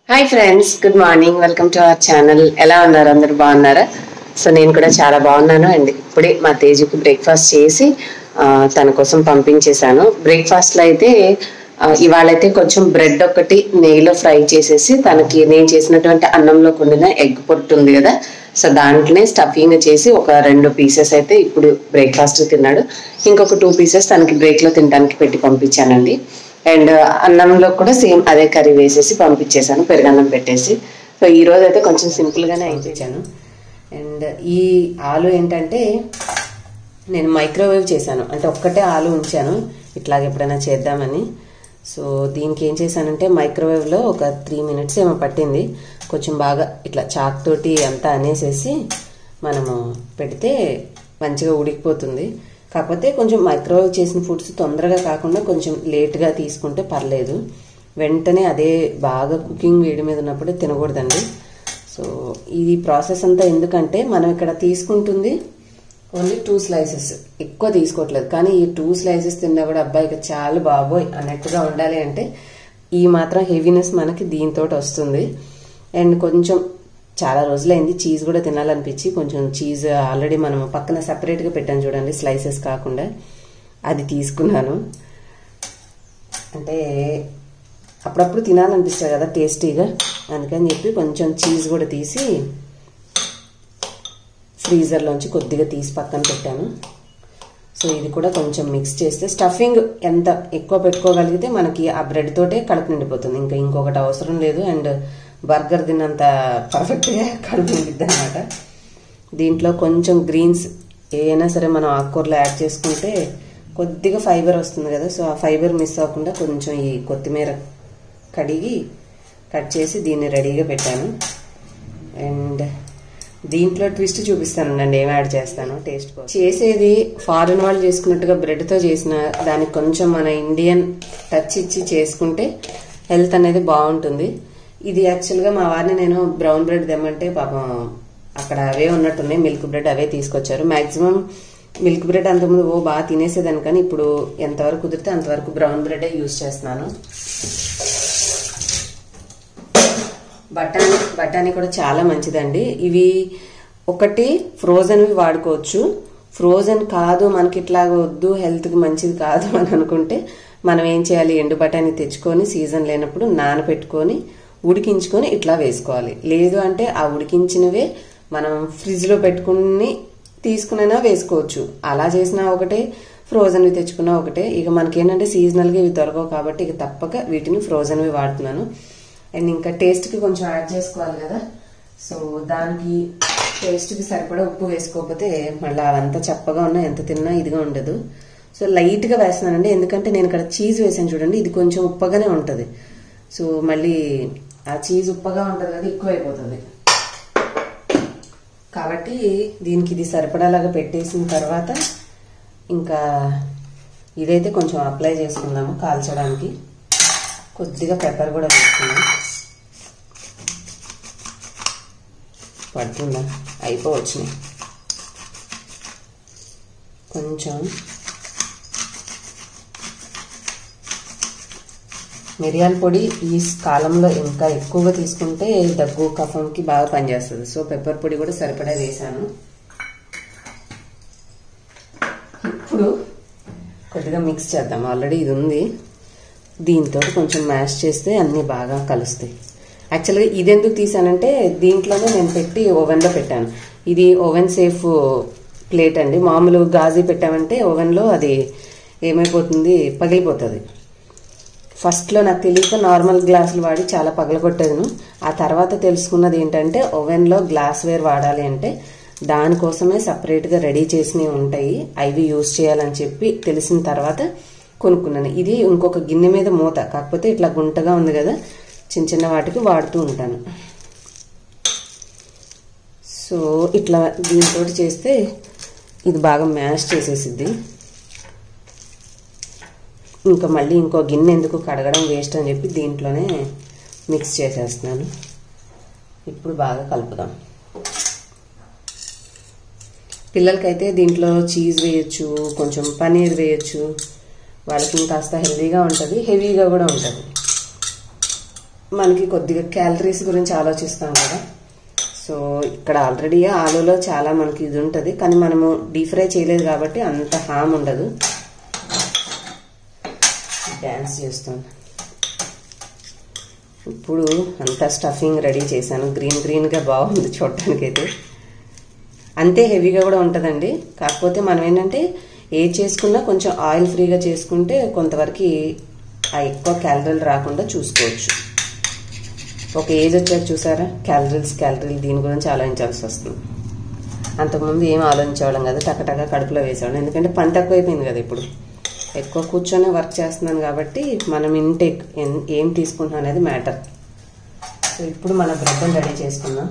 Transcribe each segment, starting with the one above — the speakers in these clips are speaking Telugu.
hi friends good morning welcome to our channel ఎలా ఉన్నారు అందరు బాగున్నారా సో నేను కూడా చాలా బాగున్నాను అండ్ ఇప్పుడే మా తేజుకి బ్రేక్ఫాస్ట్ చేసి ఆ, తన కోసం పంపించేశాను బ్రేక్ఫాస్ట్లో అయితే ఆ, ఇవాళైతే కొంచెం బ్రెడ్ ఒకటి నెయ్యిలో ఫ్రై చేసేసి తనకి నేను చేసినటువంటి అన్నంలో కొండిన ఎగ్ పొట్టు ఉంది కదా సో దాంట్లోనే స్టఫింగ్ చేసి ఒక రెండు పీసెస్ అయితే ఇప్పుడు బ్రేక్ఫాస్ట్ తిన్నాడు ఇంకొక టూ పీసెస్ తనకి బ్రేక్లో తినడానికి పెట్టి పంపించానండి అండ్ అన్నంలో కూడా సేమ్ అదే కర్రీ వేసేసి పంపించేశాను పెరుగన్నం పెట్టేసి సో ఈ రోజు అయితే కొంచెం సింపుల్ గానే అయిపోయాను అండ్ ఈ ఆలు ఏంటంటే నేను మైక్రోవేవ్ చేశాను అంటే ఒక్కటే ఆలు ఉంచాను ఇట్లాగ ఎప్పుడైనా చేద్దామని సో దీనికి ఏం చేశానంటే మైక్రోవేవ్లో ఒక త్రీ మినిట్స్ ఏమో పట్టింది కొంచెం బాగా ఇట్లా చాక్ తోటి అంతా అనేసేసి మనము పెడితే మంచిగా ఉడికిపోతుంది కాకపోతే కొంచెం మైక్రోవేవ్ చేసిన ఫుడ్స్ తొందరగా కాకుండా కొంచెం లేట్గా తీసుకుంటే పర్లేదు వెంటనే అదే బాగా కుకింగ్ వేడి మీద ఉన్నప్పుడే తినకూడదండి సో ఈ ప్రాసెస్ అంతా ఎందుకంటే మనం ఇక్కడ తీసుకుంటుంది ఓన్లీ టూ స్లైసెస్ ఎక్కువ తీసుకోవట్లేదు కానీ ఈ టూ స్లైసెస్ తిన్నా కూడా అబ్బాయికి చాలా బాబోయ్ అన్నట్టుగా ఉండాలి అంటే ఈ మాత్రం హెవీనెస్ మనకి దీంతో వస్తుంది అండ్ కొంచెం చాలా రోజులైంది చీజ్ కూడా తినాలనిపించి కొంచెం చీజ్ ఆల్రెడీ మనం పక్కన సపరేట్గా పెట్టాను చూడండి స్లైసెస్ కాకుండా అది తీసుకున్నాను అంటే అప్పుడప్పుడు తినాలనిపిస్తుంది కదా టేస్టీగా అందుకని చెప్పి కొంచెం చీజ్ కూడా తీసి ఫ్రీజర్లోంచి కొద్దిగా తీసి పక్కన పెట్టాను సో ఇది కూడా కొంచెం మిక్స్ చేస్తే స్టఫింగ్ ఎంత ఎక్కువ పెట్టుకోగలిగితే మనకి ఆ బ్రెడ్ తోటే కడుపు నిండిపోతుంది ఇంకా ఇంకొకటి అవసరం లేదు అండ్ బర్గర్ తిన్నంత పర్ఫెక్ట్గా కడుపు నిండిద్ది అనమాట దీంట్లో కొంచెం గ్రీన్స్ ఏదైనా సరే మనం ఆకుకూరలు యాడ్ చేసుకుంటే కొద్దిగా ఫైబర్ వస్తుంది కదా సో ఆ ఫైబర్ మిస్ అవ్వకుండా కొంచెం ఈ కొత్తిమీర కడిగి కట్ చేసి దీన్ని రెడీగా పెట్టాను అండ్ దీంట్లో ట్విస్ట్ చూపిస్తానండి ఏం యాడ్ చేస్తాను టేస్ట్ కోసం చేసేది ఫారెన్ వాళ్ళు చేసుకున్నట్టుగా బ్రెడ్తో చేసిన దానికి కొంచెం మన ఇండియన్ టచ్ ఇచ్చి చేసుకుంటే హెల్త్ అనేది బాగుంటుంది ఇది యాక్చువల్గా మా వారిని నేను బ్రౌన్ బ్రెడ్ తెమ్మంటే పాపం అక్కడ అవే ఉన్నట్టున్నాయి మిల్క్ బ్రెడ్ అవే తీసుకొచ్చారు మాక్సిమం మిల్క్ బ్రెడ్ అంతకుముందు ఓ బాగా తినేసేదాన్ని కానీ ఇప్పుడు ఎంతవరకు కుదిరితే అంతవరకు బ్రౌన్ బ్రెడే యూజ్ చేస్తున్నాను బఠానీ బఠానీ కూడా చాలా మంచిదండి ఇవి ఒకటి ఫ్రోజన్వి వాడుకోవచ్చు ఫ్రోజన్ కాదు మనకి ఇట్లాగ వద్దు హెల్త్కి మంచిది కాదు అని అనుకుంటే మనం ఏం చేయాలి ఎండు బఠానీ తెచ్చుకొని సీజన్ లేనప్పుడు నానబెట్టుకొని ఉడికించుకొని ఇట్లా వేసుకోవాలి లేదు అంటే ఆ ఉడికించినవే మనం ఫ్రిడ్జ్లో పెట్టుకుని తీసుకునైనా వేసుకోవచ్చు అలా చేసినా ఒకటే ఫ్రోజన్వి తెచ్చుకున్నా ఒకటే ఇక మనకేంటంటే సీజనల్గా ఇవి దొరకవు కాబట్టి ఇక తప్పక వీటిని ఫ్రోజన్వి వాడుతున్నాను అండ్ ఇంకా టేస్ట్కి కొంచెం యాడ్ చేసుకోవాలి కదా సో దానికి టేస్ట్కి సరిపడా ఉప్పు వేసుకోకపోతే మళ్ళీ అవంతా చప్పగా ఉన్నా ఎంత తిన్నా ఇదిగా ఉండదు సో లైట్గా వేస్తున్నానండి ఎందుకంటే నేను ఇక్కడ చీజ్ వేసాను చూడండి ఇది కొంచెం ఉప్పగానే ఉంటుంది సో మళ్ళీ ఆ చీజ్ ఉప్పగా ఉంటుంది కదా ఎక్కువ అయిపోతుంది కాబట్టి దీనికి ఇది సరిపడాలాగా పెట్టేసిన తర్వాత ఇంకా ఇదైతే కొంచెం అప్లై చేసుకుందాము కాల్చడానికి కొద్దిగా పెప్పర్ కూడా వేసుకున్నాం పడుతుందా అయిపోవచ్చినాయి కొంచెం మిరియాల పొడి ఈ కాలంలో ఇంకా ఎక్కువగా తీసుకుంటే దగ్గు కఫంకి బాగా పనిచేస్తుంది సో పెప్పర్ పొడి కూడా సరిపడా వేసాను ఇప్పుడు కొద్దిగా మిక్స్ చేద్దాం ఆల్రెడీ ఇది ఉంది దీంతో కొంచెం మ్యాష్ చేస్తే అన్నీ బాగా కలుస్తాయి యాక్చువల్గా ఇది ఎందుకు తీసానంటే దీంట్లోనే నేను పెట్టి ఓవెన్లో పెట్టాను ఇది ఓవెన్ సేఫ్ ప్లేట్ అండి మామూలు గాజీ పెట్టామంటే ఓవెన్లో అది ఏమైపోతుంది పగిలిపోతుంది ఫస్ట్లో నాకు తెలియక నార్మల్ గ్లాసులు వాడి చాలా పగలగొట్టేదను ఆ తర్వాత తెలుసుకున్నది ఏంటంటే ఓవెన్లో గ్లాస్ వేర్ వాడాలి అంటే దానికోసమే సపరేట్గా రెడీ చేసినవి ఉంటాయి అవి యూజ్ చేయాలని చెప్పి తెలిసిన తర్వాత కొనుక్కున్నాను ఇది ఇంకొక గిన్నె మీద మూత కాకపోతే ఇట్లా గుంటగా ఉంది కదా చిన్న చిన్న వాటికి వాడుతూ ఉంటాను సో ఇట్లా దీంతో చేస్తే ఇది బాగా మ్యాష్ చేసేసిద్ది ఇంకా మళ్ళీ ఇంకో గిన్నె ఎందుకు కడగడం వేస్ట్ అని చెప్పి దీంట్లోనే మిక్స్ చేసేస్తున్నాను ఇప్పుడు బాగా కలుపుదాం పిల్లలకైతే దీంట్లో చీజ్ వేయచ్చు కొంచెం పనీర్ వేయచ్చు వాళ్ళకి ఇంకాస్త హెల్దీగా ఉంటుంది హెవీగా కూడా ఉంటుంది మనకి కొద్దిగా క్యాలరీస్ గురించి ఆలోచిస్తాం కదా సో ఇక్కడ ఆల్రెడీ ఆలూలో చాలా మనకి ఇది ఉంటుంది కానీ మనము డీప్ ఫ్రై చేయలేదు కాబట్టి అంత హామ్ ఉండదు డ్యాన్స్ చేస్తాను ఇప్పుడు అంతా స్టఫింగ్ రెడీ చేశాను గ్రీన్ గ్రీన్గా బాగుంది చూడటానికి అయితే అంతే హెవీగా కూడా ఉంటుందండి కాకపోతే మనం ఏంటంటే ఏ చేసుకున్నా కొంచెం ఆయిల్ ఫ్రీగా చేసుకుంటే కొంతవరకు ఆ ఎక్కువ క్యాలరీలు రాకుండా చూసుకోవచ్చు ఒక ఏజ్ వచ్చాక చూసారా క్యాలరీస్ క్యాలరీలు దీని గురించి ఆలోచించాల్సి వస్తుంది అంతకుముందు ఏం ఆలోచించేవాళ్ళం కదా టకటక కడుపులో వేసేవాళ్ళం ఎందుకంటే పని తక్కువైపోయింది కదా ఇప్పుడు ఎక్కువ కూర్చొని వర్క్ చేస్తున్నాను కాబట్టి మనం ఇంటేక్ ఏం తీసుకుంటున్నాం అనేది మ్యాటర్ సో ఇప్పుడు మన బ్రెడ్ రెడీ చేసుకుందాం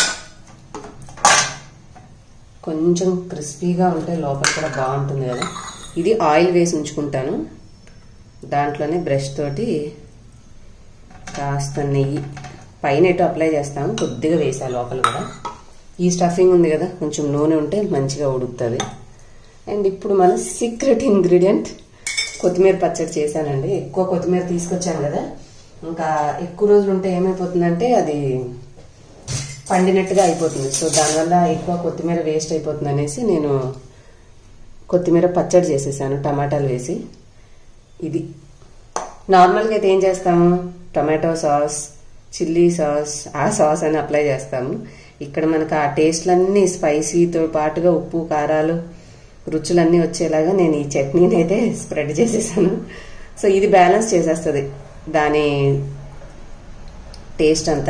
కొంచెం క్రిస్పీగా ఉంటే లోపల కూడా బాగుంటుంది కదా ఇది ఆయిల్ వేసి ఉంచుకుంటాను దాంట్లోనే బ్రష్ తోటి కాస్త నెయ్యి పైన ఎటు అప్లై చేస్తాము కొద్దిగా వేసా లోపల కూడా ఈ స్టఫింగ్ ఉంది కదా కొంచెం నూనె ఉంటే మంచిగా ఉడుకుతుంది అండ్ ఇప్పుడు మన సీక్రెట్ ఇంగ్రీడియంట్ కొత్తిమీర పచ్చడి చేశానండి ఎక్కువ కొత్తిమీర తీసుకొచ్చాను కదా ఇంకా ఎక్కువ రోజులు ఉంటే ఏమైపోతుందంటే అది పండినట్టుగా అయిపోతుంది సో దానివల్ల ఎక్కువ కొత్తిమీర వేస్ట్ అయిపోతుంది అనేసి నేను కొత్తిమీర పచ్చడి చేసేసాను టమాటాలు వేసి ఇది నార్మల్గా అయితే ఏం చేస్తాము టొమాటో సాస్ చిల్లీ సాస్ ఆ సాస్ అని అప్లై చేస్తాము ఇక్కడ మనకు ఆ టేస్ట్లన్నీ స్పైసీతో పాటుగా ఉప్పు కారాలు రుచులన్నీ వచ్చేలాగా నేను ఈ చట్నీని అయితే స్ప్రెడ్ చేసేసాను సో ఇది బ్యాలెన్స్ చేసేస్తుంది దాని టేస్ట్ అంతా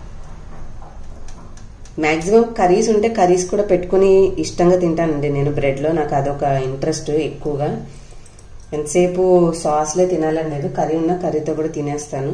మ్యాక్సిమం కర్రీస్ ఉంటే కర్రీస్ కూడా పెట్టుకుని ఇష్టంగా తింటానండి నేను బ్రెడ్లో నాకు అదొక ఇంట్రెస్ట్ ఎక్కువగా ఎంతసేపు సాస్లే తినాలని లేదు కర్రీ ఉన్న కర్రీతో కూడా తినేస్తాను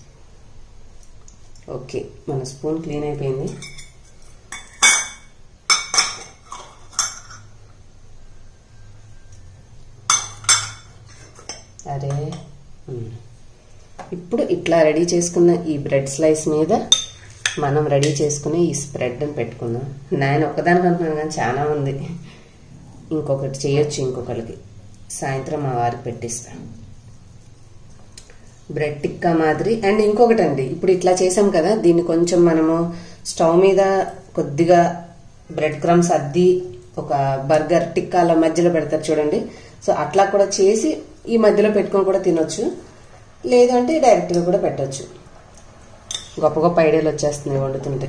ఓకే మన స్పూన్ క్లీన్ అయిపోయింది అరే ఇప్పుడు ఇట్లా రెడీ చేసుకున్న ఈ బ్రెడ్ స్లైస్ మీద మనం రెడీ చేసుకుని ఈ స్ప్రెడ్ని పెట్టుకుందాం నేను ఒక్కదానికి అనుకున్నాను కానీ చాలా ఉంది ఇంకొకటి చేయొచ్చు ఇంకొకరికి సాయంత్రం మా వారికి పెట్టిస్తాను బ్రెడ్ టిక్కా మాదిరి అండ్ ఇంకొకటి అండి ఇప్పుడు ఇట్లా చేసాం కదా దీన్ని కొంచెం మనము స్టవ్ మీద కొద్దిగా బ్రెడ్ క్రమ్స్ అద్ది ఒక బర్గర్ టిక్కాల మధ్యలో పెడతారు చూడండి సో అట్లా కూడా చేసి ఈ మధ్యలో పెట్టుకొని కూడా తినొచ్చు లేదు అంటే డైరెక్ట్గా కూడా పెట్టొచ్చు గొప్ప గొప్ప ఐడియాలు వచ్చేస్తున్నాయి వండుతుంటే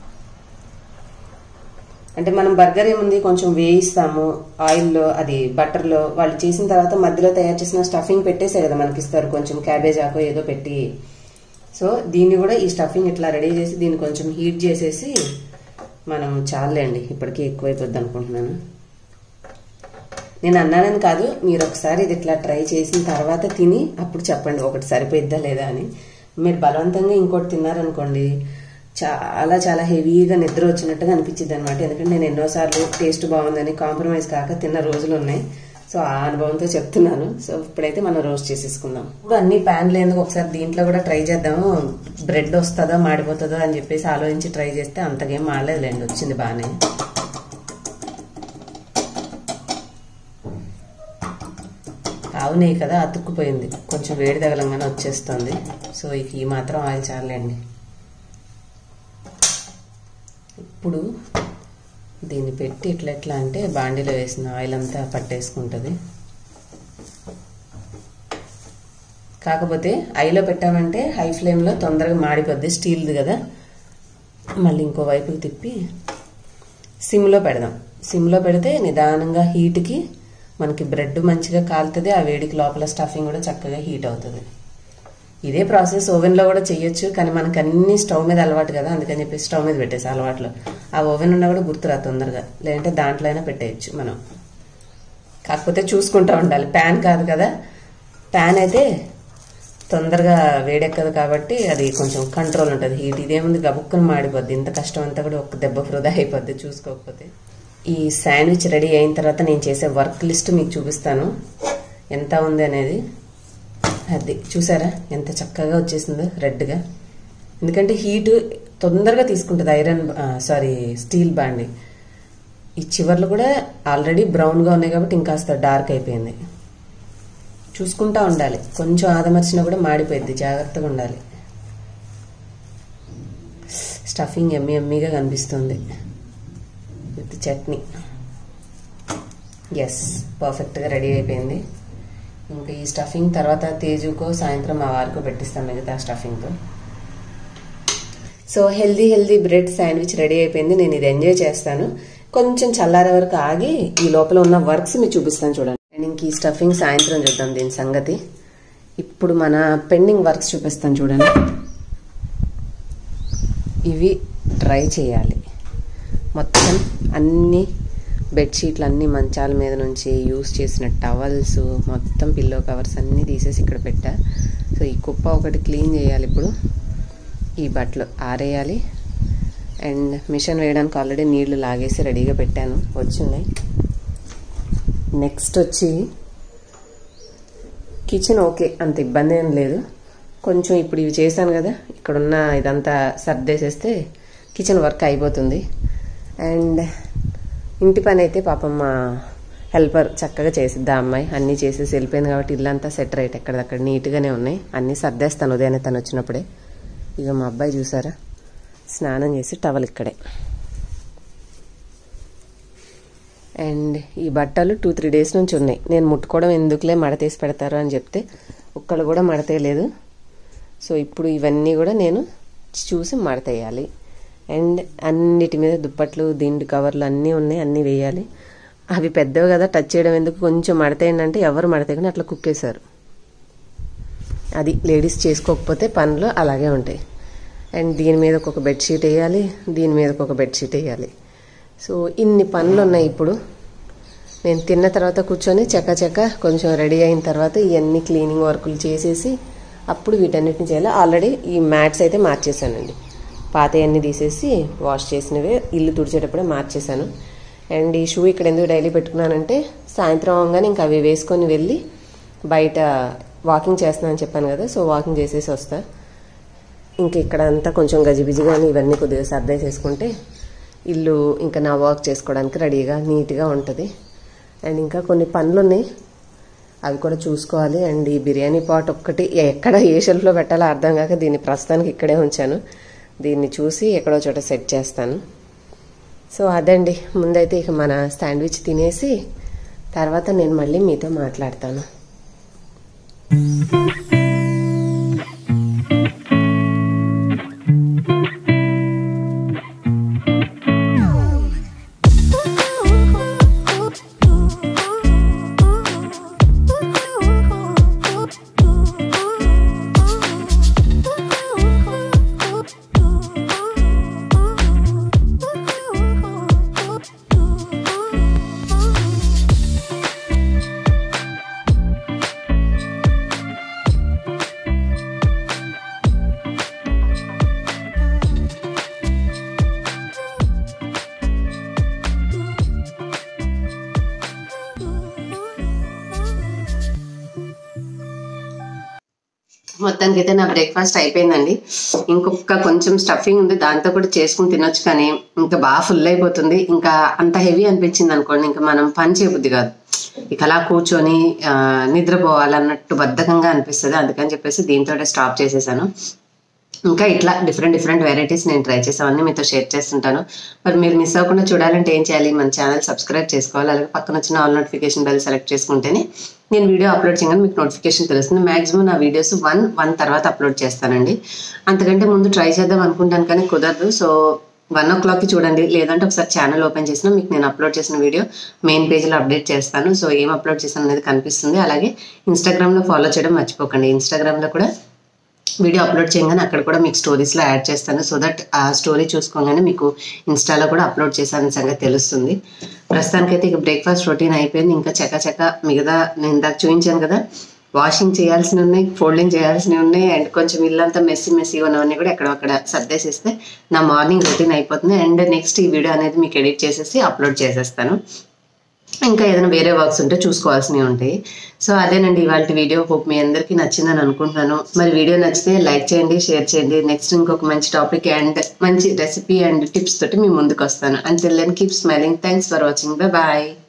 అంటే మనం బర్గర్ ఏముంది కొంచెం వేయిస్తాము ఆయిల్లో అది బటర్లో వాళ్ళు చేసిన తర్వాత మధ్యలో తయారు చేసిన స్టఫింగ్ పెట్టేసే కదా మనకి ఇస్తారు కొంచెం క్యాబేజ్ ఆకో ఏదో పెట్టి సో దీన్ని కూడా ఈ స్టఫింగ్ ఇట్లా రెడీ చేసి దీన్ని కొంచెం హీట్ చేసేసి మనం చాలండి ఇప్పటికీ ఎక్కువైపోద్ది అనుకుంటున్నాను నేను అన్నానని కాదు మీరు ఒకసారి ఇది ఇట్లా ట్రై చేసిన తర్వాత తిని అప్పుడు చెప్పండి ఒకటి సరిపోయిద్దా లేదా అని మీరు బలవంతంగా ఇంకోటి తిన్నారనుకోండి చాలా చాలా హెవీగా నిద్ర వచ్చినట్టుగా అనిపించింది అనమాట ఎందుకంటే నేను ఎన్నోసార్లు టేస్ట్ బాగుందని కాంప్రమైజ్ కాక తిన్న రోజులు ఉన్నాయి సో ఆ అనుభవంతో చెప్తున్నాను సో ఇప్పుడైతే మనం రోస్ట్ చేసేసుకుందాం ఇప్పుడు అన్ని ప్యాన్లు ఎందుకు ఒకసారి దీంట్లో కూడా ట్రై చేద్దాము బ్రెడ్ వస్తుందా మాడిపోతుందా అని చెప్పేసి ఆలోచించి ట్రై చేస్తే అంతకేం మాడలేదులేండి వచ్చింది బాగానే ఆవు నెయ్యి కదా అతుక్కుపోయింది కొంచెం వేడి తగలంగానే వచ్చేస్తుంది సో ఇక ఈ మాత్రం ఆయిల్ చాలండి ఇప్పుడు దీన్ని పెట్టి ఇట్లా ఎట్లా అంటే బాండీలో వేసిన ఆయిల్ అంతా పట్టేసుకుంటుంది కాకపోతే ఐలో పెట్టామంటే హై ఫ్లేమ్లో తొందరగా మాడిపోద్ది స్టీల్ది కదా మళ్ళీ ఇంకో వైపుకి తిప్పి సిమ్లో పెడదాం సిమ్లో పెడితే నిదానంగా హీట్కి మనకి బ్రెడ్ మంచిగా కాలుతుంది ఆ వేడికి లోపల స్టఫింగ్ కూడా చక్కగా హీట్ అవుతుంది ఇదే ప్రాసెస్ ఓవెన్లో కూడా చేయొచ్చు కానీ మనకు అన్ని స్టవ్ మీద అలవాటు కదా అందుకని చెప్పి స్టవ్ మీద పెట్టేసి అలవాట్లో ఆ ఓవెన్ ఉన్నా కూడా గుర్తురా తొందరగా లేదంటే దాంట్లో అయినా పెట్టేయచ్చు మనం కాకపోతే చూసుకుంటూ ఉండాలి ప్యాన్ కాదు కదా ప్యాన్ అయితే తొందరగా వేడెక్కదు కాబట్టి అది కొంచెం కంట్రోల్ ఉంటుంది హీట్ ఇదేముంది గబుక్కుని మాడిపోద్ది ఇంత కష్టం అంతా కూడా ఒక దెబ్బ వృధా అయిపోద్ది చూసుకోకపోతే ఈ శాండ్విచ్ రెడీ అయిన తర్వాత నేను చేసే వర్క్ లిస్ట్ మీకు చూపిస్తాను ఎంత ఉంది అనేది అది చూసారా ఎంత చక్కగా వచ్చేసిందో రెడ్గా ఎందుకంటే హీటు తొందరగా తీసుకుంటుంది ఐరన్ సారీ స్టీల్ బాండి ఈ చివర్లు కూడా ఆల్రెడీ బ్రౌన్గా ఉన్నాయి కాబట్టి ఇంకాస్త డార్క్ అయిపోయింది చూసుకుంటా ఉండాలి కొంచెం ఆదమర్చినా కూడా మాడిపోయింది జాగ్రత్తగా ఉండాలి స్టఫింగ్ ఎమ్మి ఎమ్మిగా కనిపిస్తుంది విత్ చట్నీ ఎస్ పర్ఫెక్ట్గా రెడీ అయిపోయింది ఇంకా ఈ స్టఫింగ్ తర్వాత తేజుకో సాయంత్రం మా వారికో పెట్టిస్తాం మిగతా స్టఫింగ్తో so healthy healthy bread sandwich ready అయిపోయింది నేను ఇది ఎంజాయ్ చేస్తాను కొంచెం చల్లారే వరకు ఆగి ఈ లోపల ఉన్న వర్క్స్ మీకు చూపిస్తాను చూడండి అండ్ ఇంక ఈ స్టఫింగ్ సాయంత్రం చూద్దాం దీని సంగతి ఇప్పుడు మన పెండింగ్ వర్క్స్ చూపిస్తాను చూడండి ఇవి డ్రై చేయాలి మొత్తం అన్ని బెడ్షీట్లు అన్ని మంచాల మీద నుంచి యూస్ చేసిన టవల్స్ మొత్తం పిల్లో కవర్స్ అన్నీ తీసేసి ఇక్కడ పెట్టా సో ఈ కుప్ప ఒకటి క్లీన్ చేయాలి ఇప్పుడు ఈ బట్టలు ఆరేయాలి అండ్ మిషన్ వేయడానికి ఆల్రెడీ నీళ్లు లాగేసి రెడీగా పెట్టాను వచ్చినాయి నెక్స్ట్ వచ్చి కిచెన్ ఓకే అంత ఇబ్బంది ఏం లేదు కొంచెం ఇప్పుడు ఇవి చేశాను కదా ఇక్కడున్న ఇదంతా సర్దేసేస్తే కిచెన్ వర్క్ అయిపోతుంది అండ్ ఇంటి పని అయితే పాపం మా హెల్పర్ చక్కగా చేసిద్ది ఆ అమ్మాయి అన్నీ చేసేసి వెళ్ళిపోయింది కాబట్టి ఇల్లంతా సెట్ రైట్ ఎక్కడదక్కడ నీట్గానే ఉన్నాయి అన్నీ సర్దేస్తాను ఉదయాన్నే తను వచ్చినప్పుడే ఇక మా అబ్బాయి చూసారా స్నానం చేసి టవల్ ఇక్కడే అండ్ ఈ బట్టలు టూ త్రీ డేస్ నుంచి ఉన్నాయి నేను ముట్టుకోవడం ఎందుకులే మడతేసి పెడతారు అని చెప్తే ఒక్కళ్ళు కూడా మడతేయలేదు సో ఇప్పుడు ఇవన్నీ కూడా నేను చూసి మడతేయాలి అండ్ అన్నిటి మీద దుప్పట్లు దిండు కవర్లు అన్నీ ఉన్నాయి అన్నీ వేయాలి అవి పెద్దవి కదా టచ్ చేయడం ఎందుకు కొంచెం మడతేయండి అంటే ఎవరు మడతేయకుండా అట్లా కుక్కేశారు అది లేడీస్ చేసుకోకపోతే పనులు అలాగే ఉంటాయి అండ్ దీని మీద ఒక బెడ్షీట్ వేయాలి దీని మీద ఒక బెడ్షీట్ వేయాలి సో ఇన్ని పనులు ఉన్నాయి ఇప్పుడు నేను తిన్న తర్వాత కూర్చొని చక్క చక్క కొంచెం రెడీ అయిన తర్వాత ఇవన్నీ క్లీనింగ్ వర్కులు చేసేసి అప్పుడు వీటన్నిటిని చేయాలి ఆల్రెడీ ఈ మ్యాట్స్ అయితే మార్చేసానండి పాత అన్నీ తీసేసి వాష్ చేసినవే ఇల్లు తుడిచేటప్పుడే మార్చేశాను అండ్ ఈ షూ ఇక్కడ ఎందుకు డైలీ పెట్టుకున్నానంటే సాయంత్రం అవగానే ఇంకా అవి వేసుకొని వెళ్ళి బయట వాకింగ్ చేస్తున్నానని చెప్పాను కదా సో వాకింగ్ చేసేసి వస్తా ఇంక ఇక్కడ అంతా కొంచెం గజిబిజిగాని ఇవన్నీ కొద్దిగా సర్దేసేసుకుంటే ఇల్లు ఇంకా నా వర్క్ చేసుకోవడానికి రెడీగా నీట్గా ఉంటుంది అండ్ ఇంకా కొన్ని పనులు ఉన్నాయి అవి కూడా చూసుకోవాలి అండ్ ఈ బిర్యానీ పాట్ ఒక్కటి ఎక్కడ ఏ షెల్ఫ్లో పెట్టాలో అర్థం కాక దీన్ని ప్రస్తుతానికి ఇక్కడే ఉంచాను దీన్ని చూసి ఎక్కడో చోట సెట్ చేస్తాను సో అదండి ముందైతే ఇక మన శాండ్విచ్ తినేసి తర్వాత నేను మళ్ళీ మీతో మాట్లాడతాను మొత్తానికి అయితే నా బ్రేక్ఫాస్ట్ అయిపోయిందండి ఇంకొక కొంచెం స్టఫింగ్ ఉంది దాంతో కూడా చేసుకుని తినొచ్చు కానీ ఇంకా బాగా ఫుల్ అయిపోతుంది ఇంకా అంత హెవీ అనిపించింది అనుకోండి ఇంకా మనం పని చేయబుద్ది కాదు ఇక అలా కూర్చొని ఆ, నిద్రపోవాలన్నట్టు బద్ధకంగా అనిపిస్తుంది అందుకని చెప్పేసి దీంతో స్టాప్ చేసేసాను ఇంకా ఇట్లా డిఫరెంట్ డిఫరెంట్ వెరైటీస్ నేను ట్రై చేసామని మీతో షేర్ చేస్తుంటాను మరి మీరు మిస్ అవ్వకుండా చూడాలంటే ఏం చేయాలి మన ఛానల్ సబ్స్క్రైబ్ చేసుకోవాలి అలాగే పక్కన వచ్చిన ఆల్ నోటిఫికేషన్ బెల్ సెలెక్ట్ చేసుకుంటేనే నేను వీడియో అప్లోడ్ చేయగానే మీకు నోటిఫికేషన్ తెలుస్తుంది మాక్సిమం నా వీడియోస్ వన్ వన్ తర్వాత అప్లోడ్ చేస్తానండి అంతకంటే ముందు ట్రై చేద్దాం అనుకుంటాను కానీ కుదరదు సో వన్ ఓ క్లాక్కి చూడండి లేదంటే ఒకసారి ఛానల్ ఓపెన్ చేసినా మీకు నేను అప్లోడ్ చేసిన వీడియో మెయిన్ పేజ్లో అప్డేట్ చేస్తాను సో ఏం అప్లోడ్ చేశాను అనేది కనిపిస్తుంది అలాగే ఇన్స్టాగ్రామ్లో ఫాలో చేయడం మర్చిపోకండి ఇన్స్టాగ్రామ్లో కూడా వీడియో అప్లోడ్ చేయగానే అక్కడ కూడా మీకు స్టోరీస్లో యాడ్ చేస్తాను సో దట్ ఆ స్టోరీ చూసుకోగానే మీకు ఇన్స్టాలో కూడా అప్లోడ్ చేశాను సంగతి తెలుస్తుంది ప్రస్తుతానికైతే ఇక బ్రేక్ఫాస్ట్ రొటీన్ అయిపోయింది ఇంకా చక్క చక్క మిగతా నేను ఇందాక చూపించాను కదా వాషింగ్ చేయాల్సినవి ఉన్నాయి ఫోల్డింగ్ చేయాల్సినవి ఉన్నాయి అండ్ కొంచెం ఇల్లంతా మెస్సీ మెస్సీ ఉన్నవన్నీ కూడా ఎక్కడక్కడ సర్దేసేస్తే నా మార్నింగ్ రొటీన్ అయిపోతుంది అండ్ నెక్స్ట్ ఈ వీడియో అనేది మీకు ఎడిట్ చేసేసి అప్లోడ్ చేసేస్తాను ఇంకా ఏదైనా వేరే వర్క్స్ ఉంటే చూసుకోవాల్సినవి ఉంటాయి సో అదేనండి ఇవాళ వీడియో హోప్ మీ అందరికీ నచ్చిందని అనుకుంటున్నాను మరి వీడియో నచ్చితే లైక్ చేయండి షేర్ చేయండి నెక్స్ట్ ఇంకొక మంచి టాపిక్ అండ్ మంచి రెసిపీ అండ్ టిప్స్ తోటి మీ ముందుకు వస్తాను and then keep smiling thanks for watching bye bye